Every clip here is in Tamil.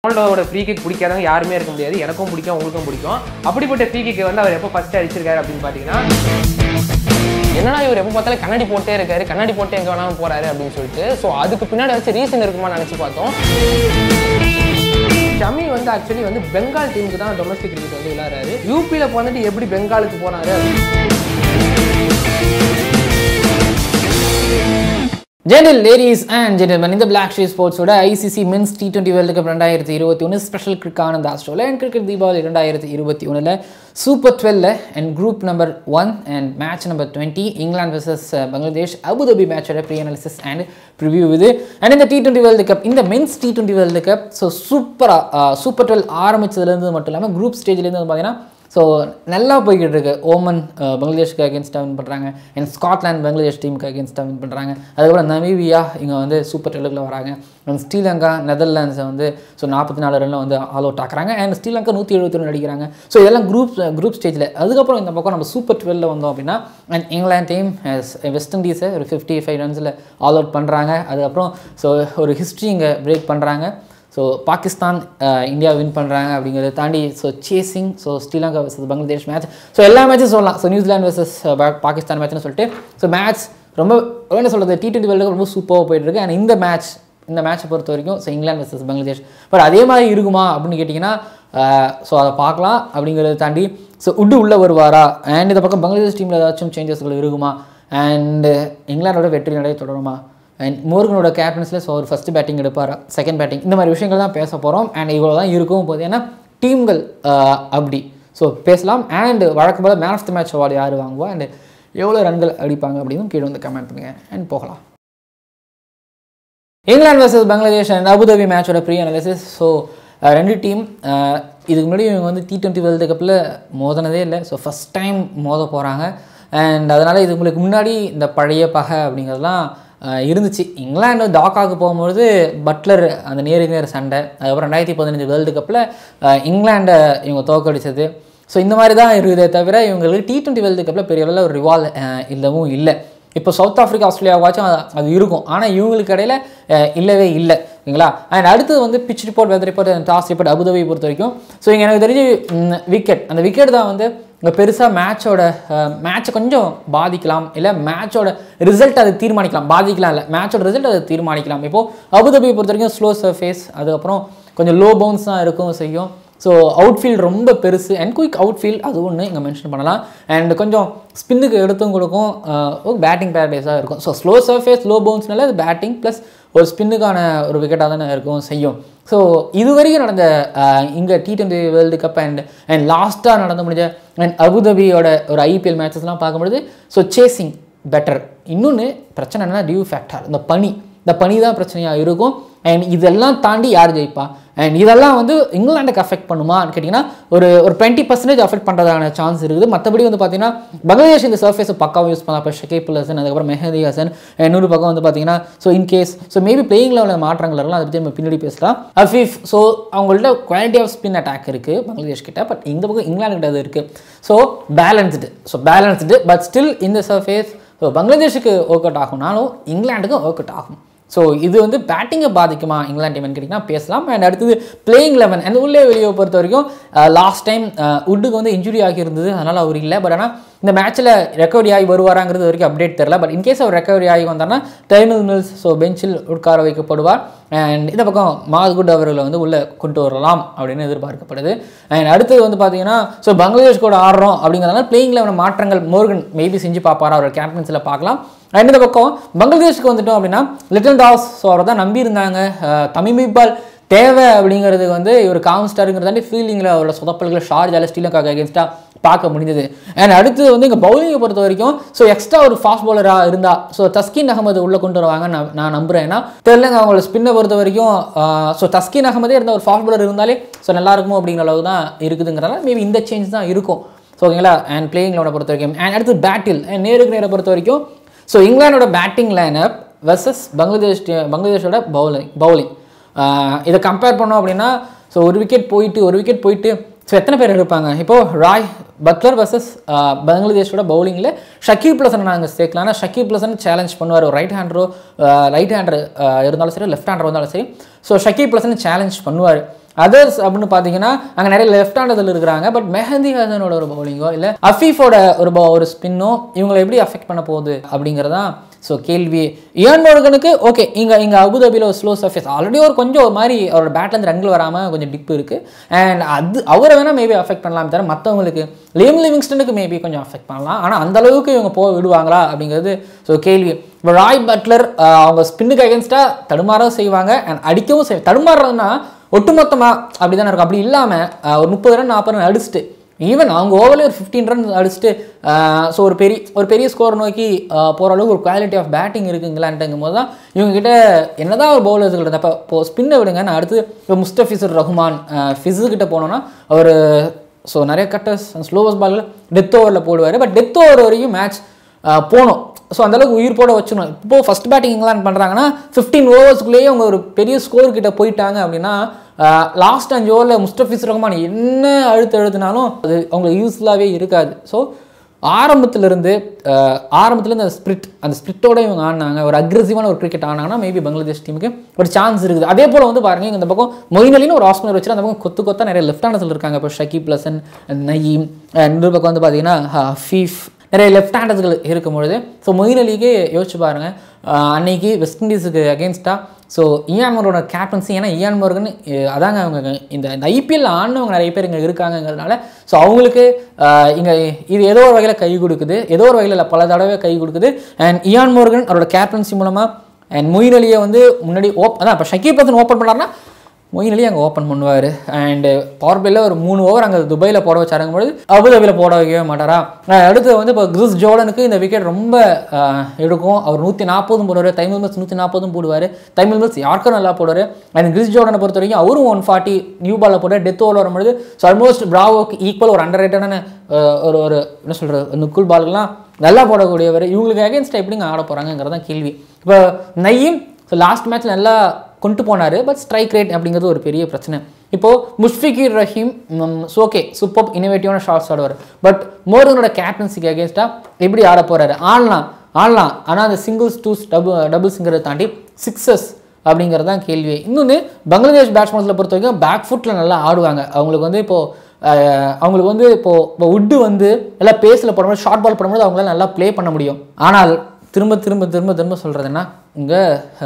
ரொனால்டோவோட ஃப்ரீ கிக் பிடிக்காதவங்க யாருமே இருக்க முடியாது எனக்கும் பிடிக்கும் உங்களுக்கும் பிடிக்கும் அப்படிப்பட்ட ஃப்ரீ கிக் வந்து அவர் எப்போ ஃபர்ஸ்ட் அடிச்சிருக்காரு அப்படின்னு பார்த்தீங்கன்னா என்னடா இவர் எப்போ பார்த்தாலும் கண்ணாடி போட்டே இருக்காரு கண்ணாடி போட்டு எங்கே வேணாலும் போறாரு அப்படின்னு சொல்லிட்டு ஸோ அதுக்கு பின்னாடி வச்சு ரீசன் இருக்குமா நினச்சி பார்த்தோம் ஷமி வந்து ஆக்சுவலி வந்து பெங்கால் டீமுக்கு தான் டொமஸ்டிக் கிரிக்கெட் வந்து விளையாடுறாரு யூபியில் வந்துட்டு எப்படி பெங்காலுக்கு போனாரு ஜெனரல் லேடிஸ் அண்ட் ஜென்டல்மேன் இந்த பிளாக் ஷீ ஸ்போர்ட்ஸோட ICC men's T twenty world cup ரெண்டாயிரத்தி இருபத்தி ஒன்று ஸ்பெஷல் கிரிக் ஆனந்த் ஆஸ்ட்ரோல அண்ட் கிரிக்கெட் தீபாவளி ரெண்டாயிரத்தி இருபத்தி ஒன்றில் சூப்பர் டுவெல்ல and group number one and match number twenty இங்கிலாந்து வர்சஸ் பங்களாதேஷ் அபுதாபி மேட்சோட ப்ரீ அனாலிசிஸ் அண்ட் ப்ரிவியூ இது அண்ட் இந்த டி டுவெண்ட்டி வேர்ல்டு கப் இந்த men's T twenty world cup so சூப்பராக சூப்பர் டுவெல் ஆரம்பிச்சதுலேருந்து மட்டும் இல்லாமல் குரூப் ஸ்டேஜ்லேருந்து வந்து பார்த்தீங்கன்னா ஸோ நல்லா போய்கிட்டு இருக்கு ஓமன் அஹ், பங்களாதேஷ்க்கு அகேன்ஸ்டாக வின் பண்ணுறாங்க அண்ட் ஸ்காட்லாந்து பங்களாதேஷ் டீமுக்கு அகேன்ஸ்டாக வின் பண்ணுறாங்க அதுக்கப்புறம் நமீபியா இங்கே வந்து சூப்பர் டுவெல்லுக்குள்ள வராங்க அண்ட் ஸ்ரீலங்கா நெதர்லாண்ட்ஸை வந்து ஸோ நாற்பத்தி நாலு ரனில் வந்து ஆல் அவுட் ஆக்குறாங்க அண்ட் ஸ்ரீலங்கா நூற்றி எழுபத்தி ஒன்று அடிக்கிறாங்க ஸோ இதெல்லாம் குரூப் குரூப் ஸ்டேஜில் அதுக்கப்புறம் இந்த பக்கம் நம்ம சூப்பர் டுவெல்ல வந்தோம் அப்படின்னா அண்ட் இங்கிலாந்து டீம் வெஸ்ட் இண்டீஸை ஒரு ஃபிஃப்டி ஃபைவ் ரன்ஸில் ஆல் அவுட் பண்ணுறாங்க அதுக்கப்புறம் ஸோ ஒரு ஹிஸ்ட்ரி இங்கே பிரேக் பண்ணுறாங்க ஸோ பாகிஸ்தான் அஹ், இந்தியா வின் பண்ணுறாங்க அப்படிங்கிறத தாண்டி so chasing so Sri Lanka versus Bangladesh match so எல்லா மேட்சும் சொல்லலாம் ஸோ நியூசிலாந்து வர்சஸ் பாகிஸ்தான் மேட்ச்னு சொல்லிட்டு ஸோ மேட்ச் ரொம்ப என்ன சொல்கிறது டி டுவெண்ட்டி வேர்ல்டு ரொம்ப சூப்பராக போயிட்டு இருக்கு அண்ட் இந்த மேட்ச் இந்த மேட்சை பொறுத்த வரைக்கும் ஸோ இங்கிலாந்து வர்சஸ் பங்களாதேஷ் பட் அதே மாதிரி இருக்குமா அப்படின்னு கேட்டிங்கன்னா ஸோ அதை பார்க்கலாம் அப்படிங்கிறத தாண்டி ஸோ உட்டு உள்ளே வருவாரா அண்ட் இந்த பக்கம் பங்களாதேஷ் டீமில் ஏதாச்சும் சேஞ்சஸ்கள் இருக்குமா அண்ட் இங்கிலாண்டோட வெற்றி நடை தொடருமா அண்ட் மோர்கனோட கேப்டன்ஸில் ஸோ அவர் ஃபஸ்ட்டு பேட்டிங் எடுப்பார் செகண்ட் பேட்டிங் இந்த மாதிரி விஷயங்கள் தான் பேச போகிறோம் அண்ட் இவ்வளோ தான் இருக்கும் போது ஏன்னா டீம்கள் ஆஹ், அப்படி ஸோ பேசலாம் அண்ட் வழக்கம் போல் man of the match award யார் வாங்குவா அண்ட் எவ்வளோ ரன்கள் அடிப்பாங்க அப்படின்னு கீழே வந்து கமெண்ட் பண்ணுங்கள் அண்ட் போகலாம் இங்கிலாந்து வர்சஸ் பங்களாதேஷ் அண்ட் அபுதாபி மேட்சோட ப்ரீ அனாலிசிஸ் ஸோ ரெண்டு டீம் இதுக்கு முன்னாடி இவங்க வந்து டி டுவெண்ட்டி வேர்ல்டு கப்பில் மோதினதே இல்லை ஸோ ஃபஸ்ட் டைம் மோத போகிறாங்க அண்ட் அதனால் இது உங்களுக்கு முன்னாடி இந்த பழைய பகை அப்படிங்கிறதுலாம் அஹ், இருந்துச்சு இங்கிலாந்து டாக்காவுக்கு போகும்போது பட்லர் அந்த நேருக்கு நேர் சண்டை அதுக்கப்புறம் ரெண்டாயிரத்தி பதினஞ்சு வேர்ல்டு கப்பில் இங்கிலாண்டை இவங்க தோக்கடிச்சது ஸோ இந்த மாதிரி தான் இருக்குதே தவிர இவங்களுக்கு டி டுவெண்ட்டி வேர்ல்டு கப்பில் பெரிய அளவில் ஒரு ரிவால் இல்லவும் இல்லை இப்போ சவுத் ஆஃப்ரிக்கா ஆஸ்திரேலியாவாச்சும் அது- அது இருக்கும் ஆனால் இவங்களுக்கு இடையில அஹ், இல்லவே இல்லை ஓகேங்களா அண்ட் அடுத்தது வந்து pitch report weather report toss report அபுதாபியை பொறுத்த வரைக்கும் ஸோ இங்கே எனக்கு தெரிஞ்சு விக்கெட் அந்த விக்கெட் தான் வந்து இங்கே பெருசாக மேட்சோட மேட்சை கொஞ்சம் பாதிக்கலாம் இல்லை மேட்சோட ரிசல்ட் அது தீர்மானிக்கலாம் பாதிக்கலாம் இல்லை மேட்சோட ரிசல்ட் அது தீர்மானிக்கலாம் இப்போது அபுதாபியை பொறுத்த வரைக்கும் ஸ்லோ சர்ஃபேஸ் அதுக்கப்புறம் கொஞ்சம் லோ பவுன்ஸ் தான் இருக்கும் செய்யும் ஸோ அவுட்ஃபீல்ட் ரொம்ப பெருசு அண்ட் குயிக் அவுட்ஃபீல்ட் அது ஒன்று இங்கே மென்ஷன் பண்ணலாம் அண்ட் கொஞ்சம் ஸ்பின்னுக்கு எடுத்தும் கொடுக்கும் ஒரு பேட்டிங் பேரடைஸாக இருக்கும் ஸோ ஸ்லோ சர்ஃபேஸ் லோ பவுன்ஸ்னால அது பேட்டிங் ப்ளஸ் ஒரு ஸ்பின்னுக்கான ஒரு விக்கெட்டாக தானே இருக்கும் செய்யும் ஸோ இது வரைக்கும் நடந்த இங்கே T twenty world cup and and லாஸ்ட்டாக நடந்து முடிஞ்ச அண்ட் அபுதாபியோட ஒரு ஐபிஎல் மேட்சஸ்லாம் பார்க்கும்பொழுது ஸோ சேசிங் பெட்டர் இன்னொன்று பிரச்சனை என்னன்னா டியூ ஃபேக்டர் இந்த பனி இந்த பனி தான் பிரச்சனையாக இருக்கும் அண்ட் இதெல்லாம் தாண்டி யார் ஜெயிப்பா அண்ட் இதெல்லாம் வந்து இங்கிலாண்டுக்கு அஃபெக்ட் பண்ணுமான்னு கேட்டிங்கன்னா ஒரு ஒரு டுவெண்ட்டி பர்சன்டேஜ் அஃபெக்ட் பண்ணுறதான சான்ஸ் இருக்குது மற்றபடி வந்து பார்த்தீங்கன்னா பங்களாதேஷ் இந்த சர்ஃபேஸை பக்காவும் யூஸ் பண்ணலாம் இப்போ ஷகீப் ஹசன் அதுக்கப்புறம் மெஹதி ஹசன் இன்னொரு பக்கம் வந்து பார்த்தீங்கன்னா so in case so maybe playing லெவலில் மாற்றங்கள் இருக்கலாம் அதை பற்றி நம்ம பின்னாடி பேசலாம் அஃபீஃப் ஸோ அவங்கள்ட்ட குவாலிட்டி ஆஃப் ஸ்பின் அட்டாக் இருக்குது பங்களாதேஷ் கிட்ட பட் இந்த பக்கம் இங்கிலாந்து கிட்ட அது இருக்குது so balanced so balanced but still இந்த சர்ஃபேஸ் ஸோ பங்களாதேஷுக்கு ஒர்க் அவுட் ஆகும்னாலும் இங்கிலாந்துக்கும் ஒர்க் அவுட் ஆகும் ஸோ இது வந்து பேட்டிங்கை பாதிக்குமா இங்கிலாந்து டீம்னு கேட்டிங்கன்னா பேசலாம் அண்ட் அடுத்தது பிளேயிங் லெவன் அந்த உள்ளே வெளியே பொறுத்த வரைக்கும் லாஸ்ட் டைம் உட்டுக்கு வந்து இன்ஜுரி ஆகியிருந்தது அதனால் அவர் இல்லை பட் ஆனால் இந்த மேட்ச்சில் ரெக்கவரி ஆகி வருவாராங்கிறது வரைக்கும் அப்டேட் தெரில பட் இன்கேஸ் அவர் ரெக்கவரி ஆகி வந்தார்னா டெர்னல் மில்ஸ் ஸோ பெஞ்சில் உட்கார வைக்கப்படுவார் அண்ட் இந்த பக்கம் மாதுகுட் அவர்களை வந்து உள்ளே கொண்டு வரலாம் அப்படின்னு எதிர்பார்க்கப்படுது அண்ட் அடுத்தது வந்து பார்த்தீங்கன்னா ஸோ பங்களாதேஷ் கூட ஆடுறோம் அப்படிங்கிறதுனால பிளேயிங் லெவன் மாற்றங்கள் மோர்கன் மேபி செஞ்சு பார்ப்பாரா அவர் கேப்டன்ஸில் பார்க்கலாம் அண்ட் இந்த பக்கம் பங்களாதேஷ்க்கு வந்துட்டோம் அப்படின்னா லிட்டில் தாஸ் ஸோ அவரை தான் நம்பியிருந்தாங்க தமிம் இக்பால் தேவை அப்படிங்கிறதுக்கு வந்து இவர் காம் ஸ்டாருங்கிறதாண்டி ஃபீல்டிங்கில் அவரோட சொதப்பல்கள் ஷார்ஜால ஸ்ரீலங்காக்கு அகேன்ஸ்டாக பார்க்க முடிஞ்சது அண்ட் அடுத்தது வந்து இங்கே பவுலிங்கை பொறுத்த வரைக்கும் ஸோ எக்ஸ்ட்ரா ஒரு ஃபாஸ்ட் பவுலராக இருந்தா ஸோ தஸ்கின் அகமது உள்ளே கொண்டு வருவாங்க நான் நான் நம்புறேன் ஏன்னா தெரியலங்க அவங்களோட ஸ்பின்னை பொறுத்த வரைக்கும் ஸோ தஸ்கின் அகமதே இருந்த ஒரு ஃபாஸ்ட் பவுலர் இருந்தாலே ஸோ நல்லா இருக்கும் அப்படிங்கிற அளவு தான் இருக்குதுங்கிறதால மேபி இந்த சேஞ்ச் தான் இருக்கும் ஸோ ஓகேங்களா அண்ட் பிளேயிங் லெவனை பொறுத்த வரைக்கும் அண்ட் அடுத்து பேட்டில் அண்ட் நேருக்கு நேரை பொறுத்த வரைக்கும் ஸோ இங்கிலாண்டோட batting lineup versus Bangladesh team- பங்களாதேஷோட பவுலிங் பவுலிங் இதை கம்பேர் பண்ணோம் அப்படின்னா ஸோ ஒரு விக்கெட் போயிட்டு ஒரு விக்கெட் போயிட்டு ஸோ எத்தனை பேர் இருப்பாங்க இப்போது ராய் பட்லர் வர்சஸ் பங்களாதேஷோட பவுலிங்கில் ஷக்கீப் பிளசன் நாங்கள் சேர்க்கலாம் ஆனால் ஷக்கீப் பிளசன் சேலஞ்ச் பண்ணுவார் ஒரு ரைட் ஹேண்டரோ ரைட் ஹேண்டர் இருந்தாலும் சரி லெஃப்ட் ஹேண்டர் இருந்தாலும் சரி ஸோ ஷக்கீப் பிளசன் சேலஞ்ச் பண்ணுவார் அதர்ஸ் அப்படின்னு பார்த்தீங்கன்னா அங்கே நிறைய லெஃப்ட் ஹேண்டர்கள் இருக்கிறாங்க பட் மெஹந்தி ஹசனோட ஒரு பவுலிங்கோ இல்லை அஃபீஃபோட ஒரு ball- ஒரு ஸ்பின்னோ இவங்களை எப்படி அஃபெக்ட் பண்ண போகுது அப்படிங்கிறதான் ஸோ கேள்வி இயான் மோர்கனுக்கு ஓகே இங்கே இங்கே அபுதாபியில் ஒரு ஸ்லோ சர்ஃபேஸ் ஆல்ரெடி ஒரு கொஞ்சம் ஒரு மாதிரி அவரோட பேட்லேருந்து ரன்கள் வராமல் கொஞ்சம் டிப் இருக்குது அண்ட் அது அவரை வேணால் மேபி அஃபெக்ட் பண்ணலாம் தவிர மற்றவங்களுக்கு லியம் லிவிங்ஸ்டனுக்கு மேபி கொஞ்சம் அஃபெக்ட் பண்ணலாம் ஆனால் அந்த அளவுக்கு இவங்க போக விடுவாங்களா அப்படிங்கிறது ஸோ கேள்வி இப்போ ராய் பட்லர் ஆஹ், அவங்க ஸ்பின்னுக்கு அகேன்ஸ்டாக தடுமாறவும் செய்வாங்க அண்ட் அடிக்கவும் செய்வாங்க தடுமாறுறதுன்னா ஒட்டுமொத்தமாக அப்படி தானே இருக்கும் அப்படி இல்லாமல் ஒரு முப்பது ரன் நாற்பது ரன் அடிச்சுட்டு ஈவன் அவங்க ஓவரில் ஒரு ஃபிஃப்டீன் ரன் அடிச்சுட்டு ஸோ ஒரு பெரிய ஒரு பெரிய ஸ்கோர் நோக்கி போகிற அளவுக்கு ஒரு குவாலிட்டி ஆஃப் பேட்டிங் இருக்குங்களான்ட்டுங்கும் போது தான் இவங்ககிட்ட என்னதான் ஒரு பவுலர்ஸ் இருந்தது அப்போ இப்போ ஸ்பின்னை விடுங்க நான் அடுத்து இப்போ முஸ்டபிசர் ரஹ்மான் ஃபிஸு கிட்ட போனோன்னா அவர் ஸோ நிறைய கட்டர்ஸ் ஸ்லோவஸ்ட் பால் டெத் ஓவரில் போடுவார் பட் டெத் ஓவர் வரைக்கும் மேட்ச் போகணும் ஸோ அந்தளவுக்கு உயிர் போட வச்சிடணும் இப்போ ஃபஸ்ட் பேட்டிங் இங்கிலாந்து பண்ணுறாங்கன்னா ஃபிஃப்டீன் ஓவர்ஸ்க்குள்ளேயே அவங்க ஒரு பெரிய ஸ்கோர் கிட்ட போயிட்டாங்க அப்படின்னா லாஸ்ட் அஞ்சு ஓவரில் முஸ்டபிஸ் ரஹ்மான் என்ன அழுத்து அழுத்தினாலும் அது அவங்களுக்கு யூஸ்ஃபுல்லாகவே இருக்காது ஸோ ஆரம்பத்திலிருந்து ஆரம்பத்துலேருந்து அந்த ஸ்பிரிட் அந்த ஸ்பிரிட்டோட இவங்க ஆடினாங்க ஒரு அக்ரெசிவான ஒரு கிரிக்கெட் ஆனாங்கன்னா மேபி பங்களாதேஷ் டீமுக்கு ஒரு சான்ஸ் இருக்குது அதே போல் வந்து பாருங்க இங்க இந்த பக்கம் மொயினலின்னு ஒரு ஆஸ்பினர் வச்சு அந்த பக்கம் கொத்து கொத்தா நிறைய லெஃப்ட் ஹேண்டர்ஸில் இருக்காங்க இப்போ ஷக்கீப் லசன் நயீம் அஹ் இன்னொரு பக்கம் வந்து பார்த்தீங்கன்னா ஹஃபீஃப் நிறைய லெஃப்ட் ஹேண்டர்ஸ்கள் இருக்கும் பொழுது ஸோ மொயின் அலிக்கே யோசிச்சு பாருங்க அஹ் அன்னைக்கு வெஸ்ட் இண்டீஸுக்கு அகேன்ஸ்டாக ஸோ இயான் மோரோட கேப்டன்சி ஏன்னா இயான் மோர்கன் அஹ் அதாங்க அவங்க இந்த இந்த ஐபிஎல் ஆடினவங்க நிறைய பேர் இங்கே இருக்காங்கங்கிறதுனால ஸோ அவங்களுக்கு இங்கே இது ஏதோ ஒரு வகையில் கை கொடுக்குது ஏதோ ஒரு வகையில் இல்ல, பல தடவை கை கொடுக்குது அண்ட் இயான் மோர்கன் அவரோட கேப்டன்சி மூலமாக அண்ட் மொயின் அலியை வந்து முன்னாடி ஓப் அதான் இப்போ ஷக்கீப் ஹசன் ஓப்பன் பண்ணார்னா மொயின் அலி அங்கே ஓப்பன் பண்ணுவார் அண்டு பவர் பிளேல ஒரு மூணு ஓவர் அங்கே துபாயில் போட வச்சாருங்கும்போது அபுதாபியில் போட வைக்கவே மாட்டாரா அஹ் அடுத்து வந்து இப்போ கிறிஸ் ஜோர்டனுக்கு இந்த விக்கெட் ரொம்ப அஹ், எடுக்கும் அவர் நூற்றி நாற்பதும் போடுவார் தைமல் மில்ஸ் நூற்றி நாற்பதும் போடுவார் தைமல் மில்ஸ் யாருக்கும் நல்லா போடுவார் அண்ட் கிறிஸ் ஜோர்டனை பொறுத்த வரைக்கும் அவரும் ஒன் ஃபார்ட்டி நியூ பாலில் போட்டு டெத் ஓவர் வரும்பொழுது ஸோ ஆல்மோஸ்ட் பிராவோக்கு ஈக்குவல் ஒரு அண்டர் ரேட்டடான ஒரு ஒரு என்ன சொல்கிறது நுக்குல் பால்கள்லாம் நல்லா போடக்கூடியவர் இவங்களுக்கு அகேன்ஸ்டாக எப்படிங்க ஆட போகிறாங்கிறதான் கேள்வி இப்போ நயீம் ஸோ லாஸ்ட் மேட்ச் நல்லா கொண்டு போனார் பட் ஸ்ட்ரைக் ரேட் அப்படிங்கிறது ஒரு பெரிய பிரச்சனை இப்போது முஷ்ஃபிகீர் ரஹீம் ஓகே சூப்பர் இனோவேட்டிவான ஷாட்ஸ் ஆடுவார் பட் மோர்கனோட கேப்டன்சிக்கு அகேன்ஸ்டாக எப்படி ஆட போகிறாரு ஆடலாம் ஆடலாம் ஆனால் அந்த சிங்கிள்ஸ் டூஸ் டபுள் டபுள்ஸுங்கிறத தாண்டி சிக்ஸஸ் அப்படிங்கிறது தான் கேள்வி இன்னொன்று பங்களாதேஷ் பேட்ஸ்மேன்ஸில் பொறுத்த வரைக்கும் பேக் ஃபுட்டில் நல்லா ஆடுவாங்க அவங்களுக்கு வந்து இப்போது அஹ் அவங்களுக்கு வந்து இப்போது இப்போ உட்டு வந்து எல்லாம் பேஸில் போடும்போது ஷார்ட் பால் போடும்போது அவங்களால நல்லா ப்ளே பண்ண முடியும் ஆனால் திரும்ப திரும்ப திரும்ப திரும்ப சொல்கிறதுன்னா இங்கே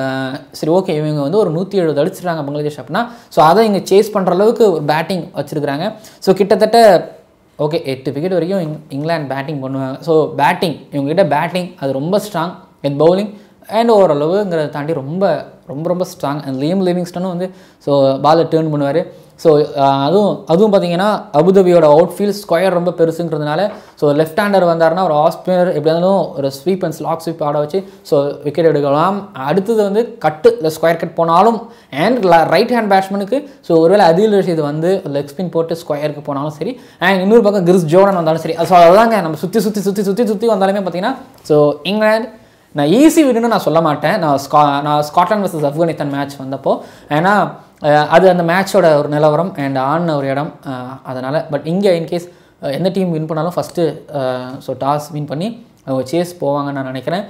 சரி ஓகே இவங்க வந்து ஒரு நூற்றி எழுபது அடிச்சிருக்காங்க பங்களாதேஷ் அப்படின்னா ஸோ அதை இங்கே சேஸ் பண்ணுற அளவுக்கு ஒரு பேட்டிங் வச்சுருக்கிறாங்க ஸோ கிட்டத்தட்ட ஓகே எட்டு விக்கெட் வரைக்கும் இங் இங்கிலாந்து பேட்டிங் பண்ணுவாங்க ஸோ பேட்டிங் இவங்ககிட்ட பேட்டிங் அது ரொம்ப ஸ்ட்ராங் வித் பவுலிங் அண்ட் ஓரளவுங்கிறத தாண்டி ரொம்ப ரொம்ப ரொம்ப ஸ்ட்ராங் அண்ட் லியம் லிவிங்ஸ்டனும் வந்து ஸோ பாலை டேர்ன் பண்ணுவார் ஸோ அதுவும் அதுவும் பார்த்தீங்கன்னா அபுதாபியோட அவுட்ஃபீல்ட் ஸ்கொயர் ரொம்ப பெருசுங்கிறதுனால ஸோ லெஃப்ட் ஹேண்டர் வந்தாருன்னா ஒரு ஆஸ்பினர் எப்படி இருந்தாலும் ஒரு ஸ்வீப் அண்ட் ஸ்லாக் ஸ்வீப் ஆட வச்சு ஸோ விக்கெட் எடுக்கலாம் அடுத்தது வந்து கட்டு இல்லை ஸ்கொயர் கட் போனாலும் அண்ட் ரைட் ஹேண்ட் பேட்ஸ்மேனுக்கு ஸோ ஒருவேளை அதில் ரஷீத் வந்து லெக் ஸ்பின் போட்டு ஸ்கொயருக்கு போனாலும் சரி அண்ட் இன்னொரு பக்கம் கிறிஸ் ஜோர்டன் வந்தாலும் சரி ஸோ அதுதாங்க நம்ம சுற்றி சுற்றி சுற்றி சுற்றி சுற்றி வந்தாலுமே பார்த்தீங்கன்னா ஸோ இங்கிலாந்து நான் ஈஸி வின்னு நான் சொல்ல மாட்டேன் நான் ஸ்கா நான் ஸ்காட்லாந்து வர்சஸ் ஆப்கானிஸ்தான் மேட்ச் வந்தப்போ ஏன்னா அஹ், அது அந்த மேட்சோட ஒரு நிலவரம் அண்ட் ஆடின ஒரு இடம் அதனால் பட் இங்கே இன்கேஸ் எந்த டீம் வின் பண்ணாலும் ஃபஸ்ட்டு ஸோ டாஸ் வின் பண்ணி அவங்க சேஸ் போவாங்கன்னு நான் நினைக்கிறேன்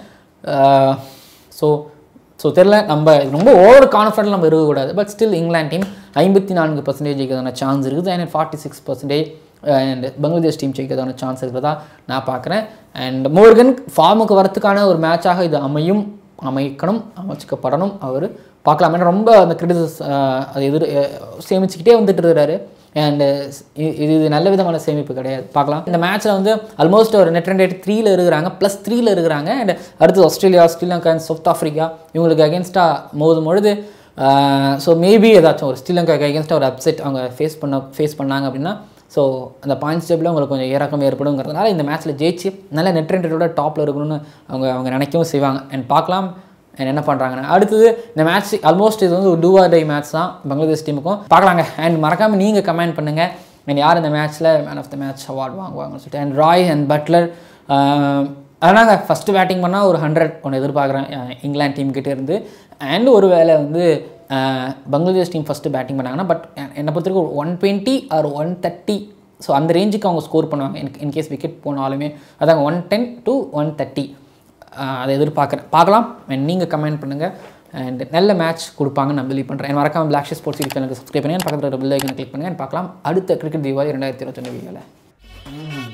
ஸோ ஸோ தெரில நம்ம ரொம்ப ஓவர் கான்ஃபிடென்ட் நம்ம இருக்கக்கூடாது பட் ஸ்டில் இங்கிலாந்து டீம் ஐம்பத்தி நான்கு பர்சன்டேஜுக்கான சான்ஸ் இருக்குது and forty six percentage and Bangladesh team ஜெயிக்கிறதான சான்ஸ் இருக்கிறதா நான் பார்க்குறேன் அண்ட் மோர்கன் ஃபார்முக்கு வரத்துக்கான ஒரு மேட்சாக இது அமையும் அமைக்கணும் அமைச்சிக்கப்படணும் அவர் பார்க்கலாம் ஏன்னா ரொம்ப அந்த கிரிட்டிசஸ் அது எதிர் அஹ், சேமிச்சுக்கிட்டே வந்துட்டு இருக்கிறாரு அண்டு இது இது நல்ல விதமான சேமிப்பு கிடையாது பார்க்கலாம் இந்த மேட்ச்சில் வந்து ஆல்மோஸ்ட் ஒரு நெட் ரன் ரேட் த்ரீல இருக்கிறாங்க ப்ளஸ் த்ரீல இருக்கிறாங்க அண்ட் அடுத்து ஆஸ்திரேலியா ஸ்ரீலங்கா அண்ட் சவுத் ஆஃப்ரிக்கா இவங்களுக்கு அகேன்ஸ்டாக மோதும் பொழுது ஸோ மேபி ஏதாச்சும் ஒரு ஸ்ரீலங்காக்கு அகேன்ஸ்டாக ஒரு அப்செட் அவங்க ஃபேஸ் பண்ண ஃபேஸ் பண்ணாங்க அப்படின்னா ஸோ அந்த பாயிண்ட்ஸ் டேபிளில் உங்களுக்கு கொஞ்சம் ஏறக்கம் ஏற்படுங்கிறதுனால இந்த மேட்ச்சில் ஜெயிச்சு நல்ல நெட் ரன் ரேட்டோட டாப்பில் இருக்கணும்னு அவங்க அவங்க நினைக்கவும் செய்வாங்க அண்ட் பார்க்கலாம் and என்ன பண்ணுறாங்கன்னு அடுத்தது இந்த மேட்ச் ஆல்மோஸ்ட் இது வந்து ஒரு டூ ஆர் டை மேட்ச் தான் பங்களாதேஷ் டீமுக்கும் பார்க்கலாங்க அண்ட் மறக்காமல் நீங்கள் கமெண்ட் பண்ணுங்கள் அண்ட் யார் இந்த மேட்ச்சில் man of the match award வாங்குவாங்கன்னு சொல்லிட்டு அண்ட் ராய் அண்ட் பட்லர் அதனாங்க ஃபஸ்ட்டு பேட்டிங் பண்ணால் ஒரு ஹண்ட்ரட் ஒன்று எதிர்பார்க்குறேன் அஹ் இங்கிலாந்து டீம் கிட்டே இருந்து அண்ட் ஒரு வேளை வந்து அஹ் பங்களாதேஷ் டீம் ஃபஸ்ட்டு பேட்டிங் பண்ணாங்கன்னா பட் என்னை பொறுத்த வரைக்கும் one twenty or one thirty so அந்த ரேஞ்சுக்கு அவங்க ஸ்கோர் பண்ணுவாங்க எனக்கு இன்கேஸ் விக்கெட் போனாலுமே அதாங்க one ten to one thirty அதை எதிர்பார்க்குறேன் பார்க்கலாம் நீங்கள் கமெண்ட் பண்ணுங்கள் அண்ட் நல்ல மேட்ச் கொடுப்பாங்கன்னு நான் பிலீவ் பண்ணுறேன் மறக்காம பிளாக் ஸ்போர்ட்ஸ் யூடியூப் சேனலுக்கு சப்ஸ்கிரைப் பண்ணி பக்கத்தில் பெல் ஐக்கனை கிளிக் பண்ணுங்க பார்க்கலாம் அடுத்த கிரிக்கெட் தீபாவளி ரெண்டாயிரத்தி இருபத்தொன்று வீடியோவில்